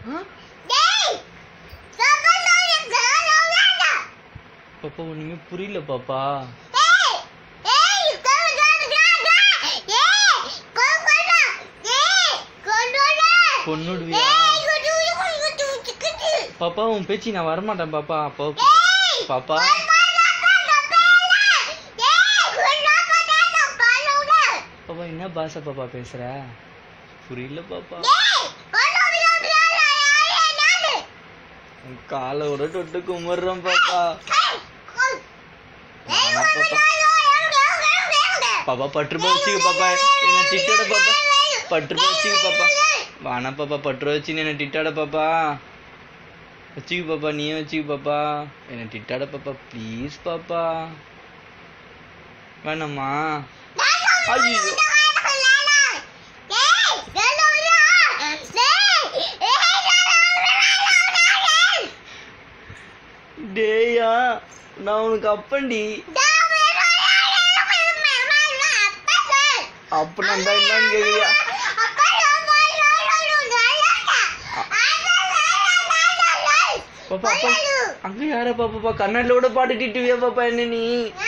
பாப்பா ஒண்ணுமே புரியல பாப்பா கொன்னுடுவியா பாப்பா உன் பேச்சு நான் வரமாட்டேன் பாப்பா அப்போ பாப்பா பாப்பா என்ன பாஷை பாப்பா பேசுற புரியல பாப்பா உன் காலை விட தொட்டு கும்பிடுறேன் பாப்பா பாப்பா பட்டு ரூபாய் வச்சுக்க பாப்பா என்ன திட்டாட பாப்பா பட்டு ரூபாய் வச்சுக்க பாப்பா வானா பாப்பா பட்டு ரூபாய் வச்சு என்ன திட்டாட பாப்பா வச்சுக்க பாப்பா நீயே வச்சுக்க பாப்பா என்ன திட்டாட பாப்பா ப்ளீஸ் பாப்பா வேணாமா ஐயோ டேயா நான் உனக்கு அப்பண்டி அப்ப நான் தான் என்னன்னு கேக்குறியா பாப்பா அப்பா அங்க யார பாப்பா கண்ணாடில கூட பாட்டுட்டிட்டுவியா பாப்பா என்ன நீ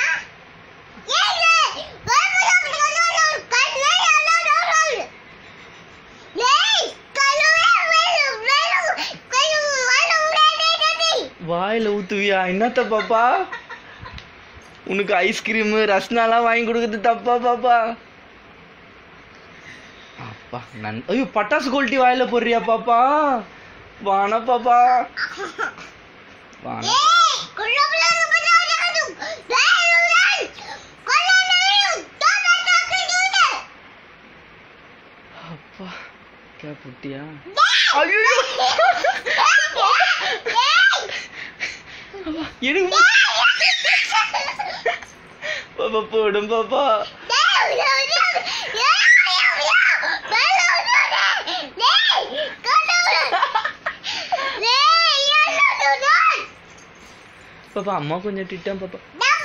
வாயில ஊத்துவியா என்னத்த பாப்பா உனக்கு ஐஸ்கிரீம் ரஸ்னாலாம் வாங்கி கொடுக்கறது தப்பா பாப்பா அப்பா நன் ஐயோ பட்டாசு குவாலிட்டி வாயில போடுறியா பாப்பா வானா பாப்பா வானா அப்பா கே புட்டியா ஐயோ எனக்கு பாப்பா போடும் பாப்பா பாப்பா அம்மா கொஞ்சம் திட்டம் பாப்பா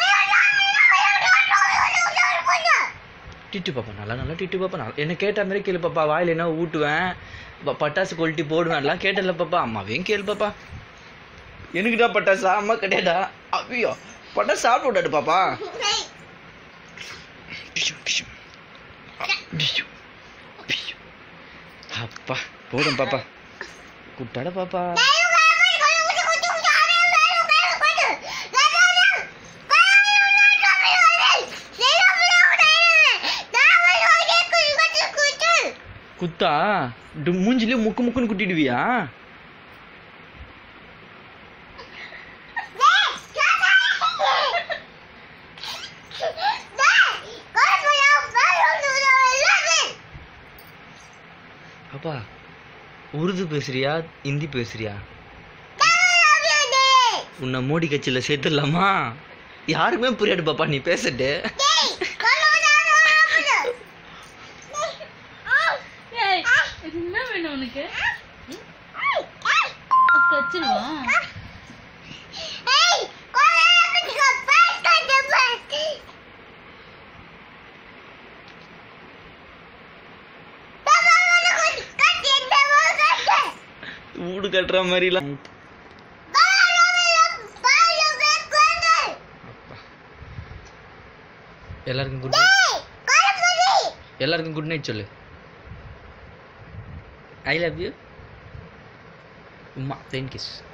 திட்டு பாப்பா நல்லா நல்லா திட்டு பாப்பா நல்லா என்ன கேட்ட மாதிரி கேளு பாப்பா வாயில என்ன ஊட்டுவேன் ப- பட்டாசு கொல்ட்டி போடுவேன் எல்லாம் கேட்டல பாப்பா அம்மாவையும் கேளு பாப்பா எனக்குடா பட்டாசா அம்மா கிடையாடா ஐயோ பட்டாசு சாப்பிட்டு விட்டாடு பாப்பா பிஷு, பிஷு. பிஷு, பிஷு. அப்பா போடும் பாப்பா குட்டாட பாப்பா குத்தா டு- மூஞ்சிலே முக்கு முக்குன்னு குட்டிடுவியா அப்பா உருது பேசுறியா ஹிந்தி பேசுறியா உன்னை மோடி கட்சியில் சேர்த்துடலாமா யாருக்குமே புரியாது பாப்பா நீ பேசிட்டு ஏய், இது என்ன வேணும் உனக்கு கச்சிருவா வீடு கட்டுற மாதிரிலாம் எல்லாருக்கும் குட் நைட் எல்லாருக்கும் குட் நைட் சொல்லு ஐ லவ் யூ உமா தேன் கிஸ்